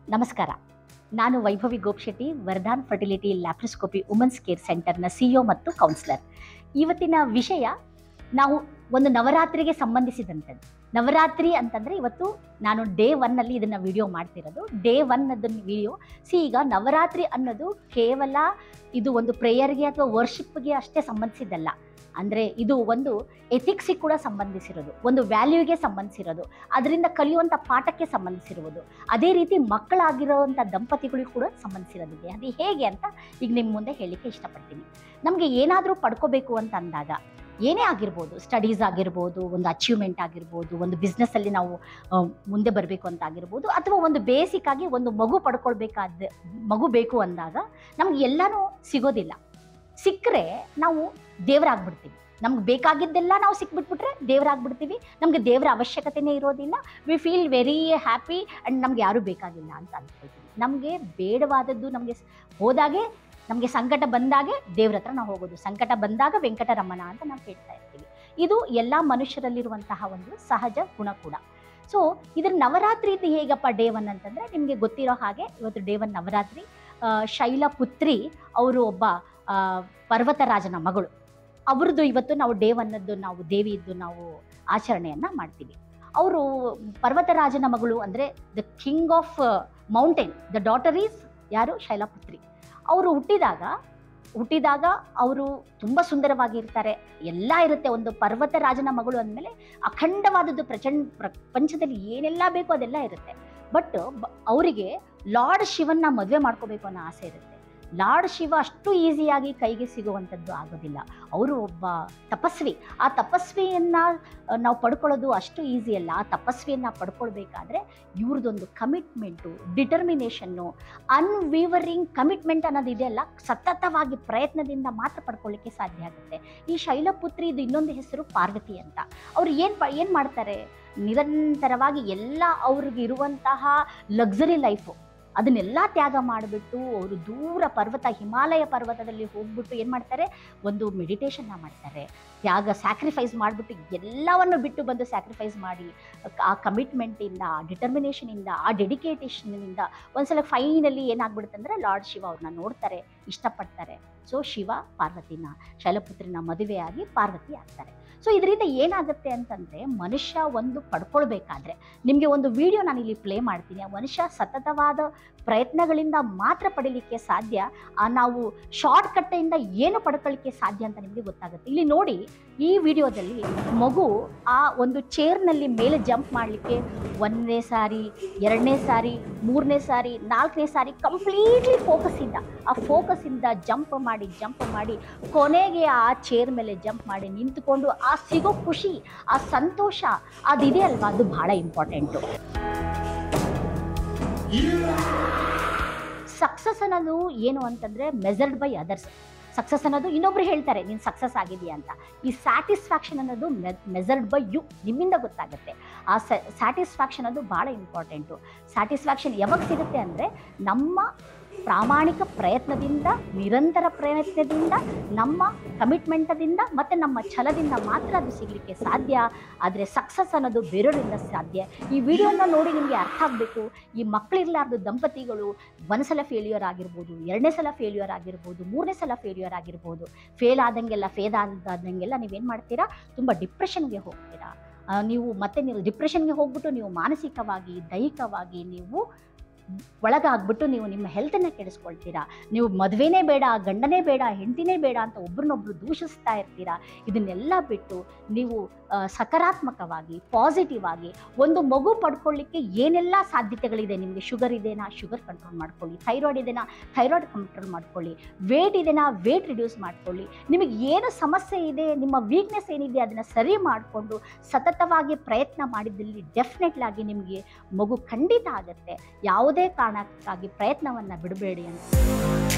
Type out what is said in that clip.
ನಮಸ್ಕಾರ ನಾನು Vaibhavi Gopshetti Vardaan fertility laparoscopy women's care ಸೆಂಟರ್ನ ಸಿಇಒ ಮತ್ತು ಕೌನ್ಸಿಲರ್ ಇವತ್ತಿನ ವಿಷಯ ನಾವು ಒಂದು ನವರಾತ್ರಿಗೆ ಸಂಬಂಧಿಸಿದಂಥದ್ದು ನವರಾತ್ರಿ ಅಂತಂದರೆ ಇವತ್ತು ನಾನು ಡೇ ಒನ್ನಲ್ಲಿ ಇದನ್ನು ವಿಡಿಯೋ ಮಾಡ್ತಿರೋದು ಡೇ ಒನ್ ಅದನ್ನು ವಿಡಿಯೋ ಸಿ ಈಗ ನವರಾತ್ರಿ ಅನ್ನೋದು ಕೇವಲ ಇದು ಒಂದು ಪ್ರೇಯರ್ಗೆ ಅಥವಾ ವರ್ಷಿಪ್ಗೆ ಅಷ್ಟೇ ಸಂಬಂಧಿಸಿದ್ದಲ್ಲ ಅಂದರೆ ಇದು ಒಂದು ಎಥಿಕ್ಸಿಗೆ ಕೂಡ ಸಂಬಂಧಿಸಿರೋದು ಒಂದು ವ್ಯಾಲ್ಯೂಗೆ ಸಂಬಂಧಿಸಿರೋದು ಅದರಿಂದ ಕಲಿಯುವಂಥ ಪಾಠಕ್ಕೆ ಸಂಬಂಧಿಸಿರುವುದು ಅದೇ ರೀತಿ ಮಕ್ಕಳಾಗಿರೋವಂಥ ದಂಪತಿಗಳಿಗೂ ಕೂಡ ಸಂಬಂಧಿಸಿರೋದಿದೆ ಅದು ಹೇಗೆ ಅಂತ ಈಗ ನಿಮ್ಮ ಮುಂದೆ ಹೇಳಲಿಕ್ಕೆ ಇಷ್ಟಪಡ್ತೀನಿ ನಮಗೆ ಏನಾದರೂ ಪಡ್ಕೋಬೇಕು ಅಂತ ಅಂದಾಗ ಏನೇ ಆಗಿರ್ಬೋದು ಸ್ಟಡೀಸ್ ಆಗಿರ್ಬೋದು ಒಂದು ಅಚೀವ್ಮೆಂಟ್ ಆಗಿರ್ಬೋದು ಒಂದು ಬಿಸ್ನೆಸ್ಸಲ್ಲಿ ನಾವು ಆ, ಮುಂದೆ ಬರಬೇಕು ಅಂತ ಆಗಿರ್ಬೋದು ಅಥವಾ ಒಂದು ಬೇಸಿಕ್ ಆಗಿ ಒಂದು ಮಗು ಪಡ್ಕೊಳ್ಬೇಕಾದ ಮಗು ಬೇಕು ಅಂದಾಗ ನಮ್ಗೆ ಎಲ್ಲನೂ ಸಿಗೋದಿಲ್ಲ ಸಿಕ್ಕರೆ ನಾವು ದೇವರಾಗ್ಬಿಡ್ತೀವಿ ನಮ್ಗೆ ಬೇಕಾಗಿದ್ದೆಲ್ಲ ನಾವು ಸಿಕ್ಬಿಟ್ಬಿಟ್ರೆ ದೇವರಾಗ್ಬಿಡ್ತೀವಿ ನಮಗೆ ದೇವರ ಅವಶ್ಯಕತೆನೇ ಇರೋದಿಲ್ಲ we feel very happy and ನಮ್ಗೆ ಯಾರೂ ಬೇಕಾಗಿಲ್ಲ ಅಂತ ಅಂದ್ಕೊಳ್ತೀವಿ ನಮಗೆ ಬೇಡವಾದದ್ದು ನಮಗೆ ಹೋದಾಗೆ ನಮಗೆ ಸಂಕಟ ಬಂದಾಗೆ ದೇವ್ರ ಹತ್ರ ನಾವು ಹೋಗೋದು ಸಂಕಟ ಬಂದಾಗ ವೆಂಕಟರಮಣ ಅಂತ ನಾವು ಹೇಳ್ತಾ ಇರ್ತೀವಿ ಇದು ಎಲ್ಲ ಮನುಷ್ಯರಲ್ಲಿರುವಂತಹ ಒಂದು ಸಹಜ ಗುಣ ಕೂಡ ಸೊ ಇದ್ರ ನವರಾತ್ರಿ ಇದು ಹೇಗಪ್ಪ ಡೇ ಒನ್ ಅಂತಂದರೆ ನಿಮಗೆ ಗೊತ್ತಿರೋ ಹಾಗೆ ಇವತ್ತು ಡೇ ಒನ್ ನವರಾತ್ರಿ ಆ, ಶೈಲಪುತ್ರಿ ಅವರು ಒಬ್ಬ ಆ, ಪರ್ವತರಾಜನ ಮಗಳು ಅವ್ರದ್ದು ಇವತ್ತು ನಾವು ಡೇ ಒನ್ನದ್ದು ನಾವು ದೇವಿಯದ್ದು ನಾವು ಆಚರಣೆಯನ್ನು ಮಾಡ್ತೀವಿ ಅವರು ಪರ್ವತರಾಜನ ಮಗಳು ಅಂದರೆ the king of mountain the daughter is ಯಾರು ಶೈಲಪುತ್ರಿ ಅವರು ಹುಟ್ಟಿದಾಗ ಹುಟ್ಟಿದಾಗ ಅವರು ತುಂಬ ಸುಂದರವಾಗಿರ್ತಾರೆ ಎಲ್ಲ ಇರುತ್ತೆ ಒಂದು ಪರ್ವತರಾಜನ ಮಗಳು ಅಂದಮೇಲೆ ಅಖಂಡವಾದದ್ದು ಪ್ರಚಂಡ ಪ್ರಪಂಚದಲ್ಲಿ ಏನೆಲ್ಲ ಬೇಕೋ ಅದೆಲ್ಲ ಇರುತ್ತೆ ಬಟ್ ಅವರಿಗೆ ಲಾರ್ಡ್ ಶಿವನ್ನ ಮದುವೆ ಮಾಡ್ಕೋಬೇಕು ಅನ್ನೋ ಆಸೆ ಇರುತ್ತೆ ಲಾರ್ಡ್ ಶಿವ ಅಷ್ಟು ಈಸಿಯಾಗಿ ಕೈಗೆ ಸಿಗುವಂಥದ್ದು ಆಗೋದಿಲ್ಲ ಅವರು ಒಬ್ಬ ತಪಸ್ವಿ ಆ ತಪಸ್ವಿಯನ್ನ ಆ, ನಾವು ಪಡ್ಕೊಳ್ಳೋದು ಅಷ್ಟು ಈಸಿ ಅಲ್ಲ ಆ ತಪಸ್ವಿಯನ್ನ ಪಡ್ಕೊಳ್ಬೇಕಾದ್ರೆ ಇವ್ರದ್ದೊಂದು ಕಮಿಟ್ಮೆಂಟು ಡಿಟರ್ಮಿನೇಷನ್ನು ಅನ್ವೀವರಿಂಗ್ ಕಮಿಟ್ಮೆಂಟ್ ಅನ್ನೋದು ಇದೆಯಲ್ಲ ಸತತವಾಗಿ ಪ್ರಯತ್ನದಿಂದ ಮಾತ್ರ ಪಡ್ಕೊಳ್ಳಿಕ್ಕೆ ಸಾಧ್ಯ ಆಗುತ್ತೆ ಈ ಶೈಲಪುತ್ರಿ ಇದು ಇನ್ನೊಂದು ಹೆಸರು ಪಾರ್ವತಿ ಅಂತ ಅವ್ರು ಏನು ಪ ಏನು ಮಾಡ್ತಾರೆ ನಿರಂತರವಾಗಿ ಎಲ್ಲ ಅವ್ರಿಗೆ ಇರುವಂತಹ ಲಕ್ಸರಿ ಲೈಫು ಅದನ್ನೆಲ್ಲ ತ್ಯಾಗ ಮಾಡಿಬಿಟ್ಟು ಅವರು ದೂರ ಪರ್ವತ ಹಿಮಾಲಯ ಪರ್ವತದಲ್ಲಿ ಹೋಗ್ಬಿಟ್ಟು ಏನು ಮಾಡ್ತಾರೆ ಒಂದು ಮೆಡಿಟೇಷನ್ನ ಮಾಡ್ತಾರೆ ತ್ಯಾಗ ಸ್ಯಾಕ್ರಿಫೈಸ್ ಮಾಡಿಬಿಟ್ಟು ಎಲ್ಲವನ್ನು ಬಿಟ್ಟು ಬಂದು ಸ್ಯಾಕ್ರಿಫೈಸ್ ಮಾಡಿ ಆ ಕಮಿಟ್ಮೆಂಟಿಂದ ಆ ಡಿಟರ್ಮಿನೇಷನಿಂದ ಆ ಡೆಡಿಕೇಟೇಷನಿಂದ ಒಂದ್ಸಲ ಫೈನಲಿ ಏನಾಗ್ಬಿಡುತ್ತೆ ಅಂದರೆ ಲಾರ್ಡ್ ಶಿವ ಅವ್ರನ್ನ ನೋಡ್ತಾರೆ ಇಷ್ಟಪಡ್ತಾರೆ ಸೊ ಶಿವ ಪಾರ್ವತಿನ ಶೈಲಪುತ್ರಿನ ಮದುವೆಯಾಗಿ ಪಾರ್ವತಿ ಆಗ್ತಾರೆ ಸೊ ಇದರಿಂದ ಏನಾಗುತ್ತೆ ಅಂತಂದರೆ ಮನುಷ್ಯ ಒಂದು ಪಡ್ಕೊಳ್ಬೇಕಾದ್ರೆ ನಿಮಗೆ ಒಂದು ವಿಡಿಯೋ ನಾನು ಇಲ್ಲಿ ಪ್ಲೇ ಮಾಡ್ತೀನಿ ಆ ಮನುಷ್ಯ ಸತತವಾದ ಪ್ರಯತ್ನಗಳಿಂದ ಮಾತ್ರ ಪಡೀಲಿಕ್ಕೆ ಸಾಧ್ಯ ಆ ನಾವು ಶಾರ್ಟ್ ಕಟ್ಟೆಯಿಂದ ಏನು ಪಡ್ಕೊಳ್ಳಿಕ್ಕೆ ಸಾಧ್ಯ ಅಂತ ನಿಮಗೆ ಗೊತ್ತಾಗುತ್ತೆ ಇಲ್ಲಿ ನೋಡಿ ಈ ವಿಡಿಯೋದಲ್ಲಿ ಮಗು ಆ ಒಂದು ಚೇರ್ನಲ್ಲಿ ಮೇಲೆ ಜಂಪ್ ಮಾಡಲಿಕ್ಕೆ ಒಂದನೇ ಸಾರಿ ಎರಡನೇ ಸಾರಿ ಮೂರನೇ ಸಾರಿ ನಾಲ್ಕನೇ ಸಾರಿ ಕಂಪ್ಲೀಟ್ಲಿ ಫೋಕಸ್ಸಿಂದ ಆ ಫೋಕಸ್ಸಿಂದ ಜಂಪ್ ಮಾಡಿ ಜಂಪ್ ಮಾಡಿ ಕೊನೆಗೆ ಆ ಚೇರ್ ಮೇಲೆ ಜಂಪ್ ಮಾಡಿ ನಿಂತುಕೊಂಡು ಆ ಸಿಗೋ ಖುಷಿ ಆ ಸಂತೋಷ ಅದಿದೆ ಅಲ್ವಾ ಅದು ಬಹಳ ಇಂಪಾರ್ಟೆಂಟು ಸಕ್ಸಸ್ ಅನ್ನೋದು ಏನು ಅಂತಂದರೆ ಮೆಜರ್ಡ್ ಬೈ ಅದರ್ಸ್ ಸಕ್ಸಸ್ ಅನ್ನೋದು ಇನ್ನೊಬ್ರು ಹೇಳ್ತಾರೆ ನೀನು ಸಕ್ಸಸ್ ಆಗಿದೆಯಾ ಅಂತ ಈ ಸ್ಯಾಟಿಸ್ಫ್ಯಾಕ್ಷನ್ ಅನ್ನೋದು ಮೆಜರ್ಡ್ ಬೈ ಯು ನಿಮ್ಮಿಂದ ಗೊತ್ತಾಗುತ್ತೆ ಆ ಸ್ಯಾಟಿಸ್ಫ್ಯಾಕ್ಷನ್ ಅದು ಭಾಳ ಇಂಪಾರ್ಟೆಂಟು ಸ್ಯಾಟಿಸ್ಫ್ಯಾಕ್ಷನ್ ಯಾವಾಗ ಸಿಗುತ್ತೆ ಅಂದರೆ ನಮ್ಮ ಪ್ರಾಮಾಣಿಕ ಪ್ರಯತ್ನದಿಂದ ನಿರಂತರ ಪ್ರಯತ್ನದಿಂದ ನಮ್ಮ ಕಮಿಟ್ಮೆಂಟದಿಂದ ಮತ್ತು ನಮ್ಮ ಛಲದಿಂದ ಮಾತ್ರ ಅದು ಸಿಗಲಿಕ್ಕೆ ಸಾಧ್ಯ ಆದರೆ ಸಕ್ಸಸ್ ಅನ್ನೋದು ಬೇರೆಯವರಿಂದ ಸಾಧ್ಯ ಈ ವಿಡಿಯೋನ ನೋಡಿ ನಿಮಗೆ ಅರ್ಥ ಆಗಬೇಕು ಈ ಮಕ್ಕಳಿರ್ಲಾರ್ದು ದಂಪತಿಗಳು ಒಂದು ಸಲ ಫೇಲ್ಯೂರ್ ಆಗಿರ್ಬೋದು ಎರಡನೇ ಸಲ ಫೇಲ್ಯೂರ್ ಆಗಿರ್ಬೋದು ಮೂರನೇ ಸಲ ಫೇಲ್ಯೂರ್ ಆಗಿರ್ಬೋದು ಫೇಲ್ ಆದಂಗೆಲ್ಲ ಫೇಲ್ ಆದಂಗೆಲ್ಲ ನೀವೇನು ಮಾಡ್ತೀರಾ ತುಂಬ ಡಿಪ್ರೆಷನ್ಗೆ ಹೋಗ್ತೀರಾ ಆ, ನೀವು ಮತ್ತೆ ನೀವು ಡಿಪ್ರೆಷನ್ಗೆ ಹೋಗ್ಬಿಟ್ಟು ನೀವು ಮಾನಸಿಕವಾಗಿ ದೈಹಿಕವಾಗಿ ನೀವು ಒಳಗಾಗ್ಬಿಟ್ಟು ನೀವು ನಿಮ್ಮ ಹೆಲ್ತನ್ನು ಕೆಡಿಸ್ಕೊಳ್ತೀರಾ ನೀವು ಮದುವೆನೇ ಬೇಡ ಗಂಡನೇ ಬೇಡ ಹೆಂಡತಿನೇ ಬೇಡ ಅಂತ ಒಬ್ರನ್ನೊಬ್ರು ದೂಷಿಸ್ತಾ ಇರ್ತೀರಾ ಇದನ್ನೆಲ್ಲ ಬಿಟ್ಟು ನೀವು ಆ, ಸಕಾರಾತ್ಮಕವಾಗಿ ಪಾಸಿಟಿವ್ ಆಗಿ ಒಂದು ಮಗು ಪಡ್ಕೊಳ್ಳಿಕ್ಕೆ ಏನೆಲ್ಲ ಸಾಧ್ಯತೆಗಳಿದೆ ನಿಮಗೆ ಶುಗರ್ ಇದೆನಾ ಶುಗರ್ ಕಂಟ್ರೋಲ್ ಮಾಡ್ಕೊಳ್ಳಿ ಥೈರಾಯ್ಡ್ ಇದೆನಾ ಥೈರಾಯ್ಡ್ ಕಂಟ್ರೋಲ್ ಮಾಡ್ಕೊಳ್ಳಿ ವೇಟ್ ಇದೆನಾ ವೇಟ್ ರಿಡ್ಯೂಸ್ ಮಾಡ್ಕೊಳ್ಳಿ ನಿಮಗೆ ಏನು ಸಮಸ್ಯೆ ಇದೆ ನಿಮ್ಮ ವೀಕ್ನೆಸ್ ಏನಿದೆ ಅದನ್ನು ಸರಿ ಮಾಡಿಕೊಂಡು ಸತತವಾಗಿ ಪ್ರಯತ್ನ ಮಾಡಿದ್ದಲ್ಲಿ ಡೆಫಿನೆಟ್ಲಾಗಿ ನಿಮಗೆ ಮಗು ಖಂಡಿತ ಆಗುತ್ತೆ ಯಾವುದೇ ಕಾರಣಕ್ಕಾಗಿ ಪ್ರಯತ್ನವನ್ನು ಬಿಡಬೇಡಿ ಅಂತ